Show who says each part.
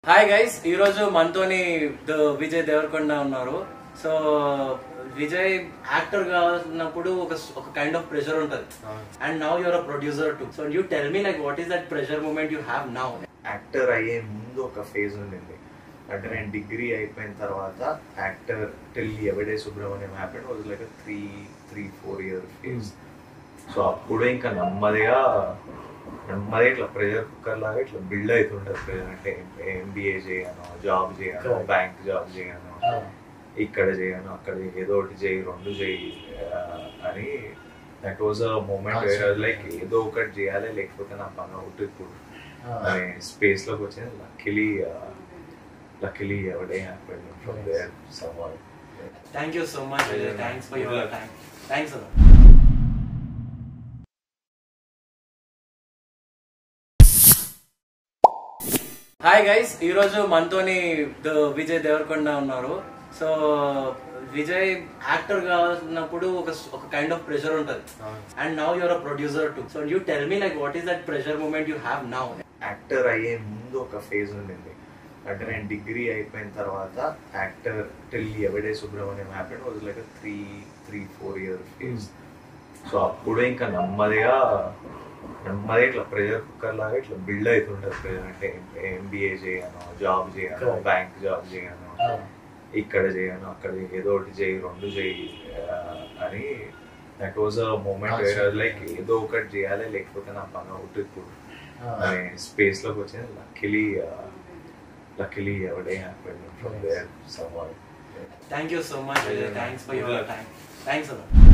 Speaker 1: Hi guys ఈ రోజు మనతోని ద విజయ్ దేవరకొండ ఉన్నారు సో విజయ్ యాక్టర్ గా ఉన్నప్పుడు ఒక ఒక కైండ్ ఆఫ్ ప్రెషర్ ఉంటుంది and now your uh producer too so you tell me like what is that pressure moment you have now
Speaker 2: actor అయ్యే ముందు ఒక ఫేజ్ ఉండింది అంటే నేను డిగ్రీ అయిపోయిన తర్వాత actor till Yevade Subramanyam happen was like three three four year phase so అప్పుడు ఇంకా నెమ్మదిగా నెమ్మదిగా ఇట్లా ప్రెషర్ కుక్కర్ లాగా ఇట్లా బిల్డ్ అవుతుంటది ప్రెషర్ అంటే ఎంబీఏ చేయను జాబ్ చేయను
Speaker 1: Correct.
Speaker 2: బ్యాంక్ జాబ్ చేయను ఇక్కడ చేయను అక్కడ ఏదో ఒకటి చేయి రెండు చేయి ఆ, అని that was uh moment like ఏదో ఒకటి చేయాలి లేకపోతే నా పని అవుట్ ఇప్పుడు అనే స్పేస్ లోకి వచ్చింది luckily luckily Yevade happen from there someone
Speaker 1: thank you so much Vijay thanks for your time thanks hi guys ఈ రోజు మనతోని ద విజయ్ దేవరకొండ ఉన్నారు సో విజయ్ యాక్టర్ గా ఉన్నప్పుడు ఒక ఒక కైండ్ ఆఫ్ ప్రెషర్ ఉంటుంది and now your uh producer too so you tell me like what is that pressure moment you have now
Speaker 2: actor అయ్యే ముందు ఒక ఫేజ్ ఉండింది అంటే నేను డిగ్రీ అయిపోయిన తర్వాత actor till Yevade Subramanyam happen was like three three four year phase so అప్పుడు ఇంకా నెమ్మదిగా నెమ్మదిగా ఇట్లా ప్రెషర్ కుక్కర్ లాగా ఇట్లా బిల్డ్ అవుతుంటది ప్రెషర్ అంటే ఎంబీఏ చేయను జాబ్ చేయను
Speaker 1: Correct.
Speaker 2: బ్యాంక్ జాబ్ చేయను ఇక్కడ చేయను అక్కడ ఏదో ఒకటి చేయి రెండు చేయి ఆ, అని that was uh moment like ఏదో ఒకటి చేయాలి లేకపోతే నా పని అవుట్ ఇప్పుడు అనే స్పేస్ లోకి వచ్చింది luckily luckily Yevade happen from there someone
Speaker 1: thank you so much Vijay thanks for your time thanks